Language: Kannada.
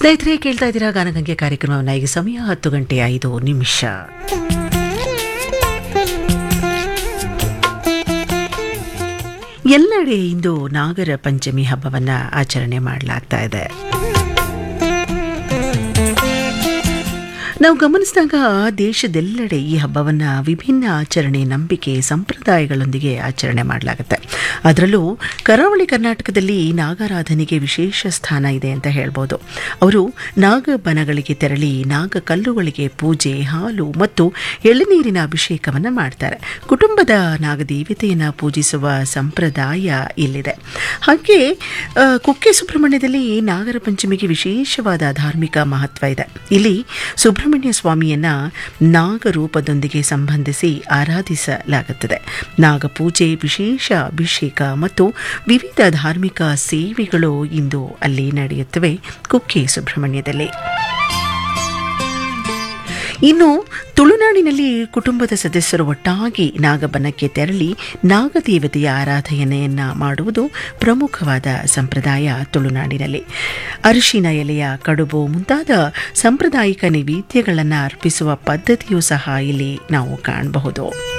ಸ್ನೇಹಿತರೆ ಕೇಳ್ತಾ ಇದ್ದೀರಾ ಗಾನಗಂಗೆ ಕಾರ್ಯಕ್ರಮವನ್ನು ಈಗ ಸಮಯ ಹತ್ತು ಗಂಟೆ ಐದು ನಿಮಿಷ ಎಲ್ಲೆಡೆ ಇಂದು ನಾಗರ ಪಂಚಮಿ ಹಬ್ಬವನ್ನ ಆಚರಣೆ ಮಾಡಲಾಗ್ತಾ ಇದೆ ನಾವು ಗಮನಿಸಿದಾಗ ದೇಶದೆಲ್ಲೆಡೆ ಈ ಹಬ್ಬವನ್ನು ವಿಭಿನ್ನ ಆಚರಣೆ ನಂಬಿಕೆ ಸಂಪ್ರದಾಯಗಳೊಂದಿಗೆ ಆಚರಣೆ ಮಾಡಲಾಗುತ್ತೆ ಅದರಲ್ಲೂ ಕರಾವಳಿ ಕರ್ನಾಟಕದಲ್ಲಿ ನಾಗಾರಾಧನೆಗೆ ವಿಶೇಷ ಸ್ಥಾನ ಇದೆ ಅಂತ ಹೇಳ್ಬೋದು ಅವರು ನಾಗಬನಗಳಿಗೆ ತೆರಳಿ ನಾಗ ಕಲ್ಲುಗಳಿಗೆ ಪೂಜೆ ಹಾಲು ಮತ್ತು ಎಳ್ಳುನೀರಿನ ಅಭಿಷೇಕವನ್ನು ಮಾಡ್ತಾರೆ ಕುಟುಂಬದ ನಾಗದೇವತೆಯನ್ನು ಪೂಜಿಸುವ ಸಂಪ್ರದಾಯ ಇಲ್ಲಿದೆ ಹಾಗೆ ಆ, ಕುಕ್ಕೆ ಸುಬ್ರಹ್ಮಣ್ಯದಲ್ಲಿ ನಾಗರ ಪಂಚಮಿಗೆ ವಿಶೇಷವಾದ ಧಾರ್ಮಿಕ ಮಹತ್ವ ಇದೆ ಇಲ್ಲಿ ಸುಬ್ರಹ್ಮಣ್ಯ ಸ್ವಾಮಿಯನ್ನ ನಾಗರೂಪದೊಂದಿಗೆ ಸಂಬಂಧಿಸಿ ಆರಾಧಿಸಲಾಗುತ್ತದೆ ನಾಗಪೂಜೆ ವಿಶೇಷ ಅಭಿಷೇಕ ಮತ್ತು ವಿವಿಧ ಧಾರ್ಮಿಕ ಸೇವೆಗಳು ಇಂದು ಅಲ್ಲಿ ನಡೆಯುತ್ತವೆ ಕುಕ್ಕೆ ಸುಬ್ರಹ್ಮಣ್ಯದಲ್ಲಿ ಇನ್ನು ತುಳುನಾಡಿನಲ್ಲಿ ಕುಟುಂಬದ ಸದಸ್ಯರು ಒಟ್ಟಾಗಿ ನಾಗಬನಕ್ಕೆ ತೆರಳಿ ನಾಗದೇವತೆಯ ಆರಾಧನೆಯನ್ನ ಮಾಡುವುದು ಪ್ರಮುಖವಾದ ಸಂಪ್ರದಾಯ ತುಳುನಾಡಿನಲ್ಲಿ ಅರಿಶಿನ ಎಲೆಯ ಕಡುಬು ಮುಂತಾದ ಸಾಂಪ್ರದಾಯಿಕ ನೈವೇದ್ಯಗಳನ್ನು ಅರ್ಪಿಸುವ ಪದ್ಧತಿಯೂ ಸಹ ಇಲ್ಲಿ ನಾವು ಕಾಣಬಹುದು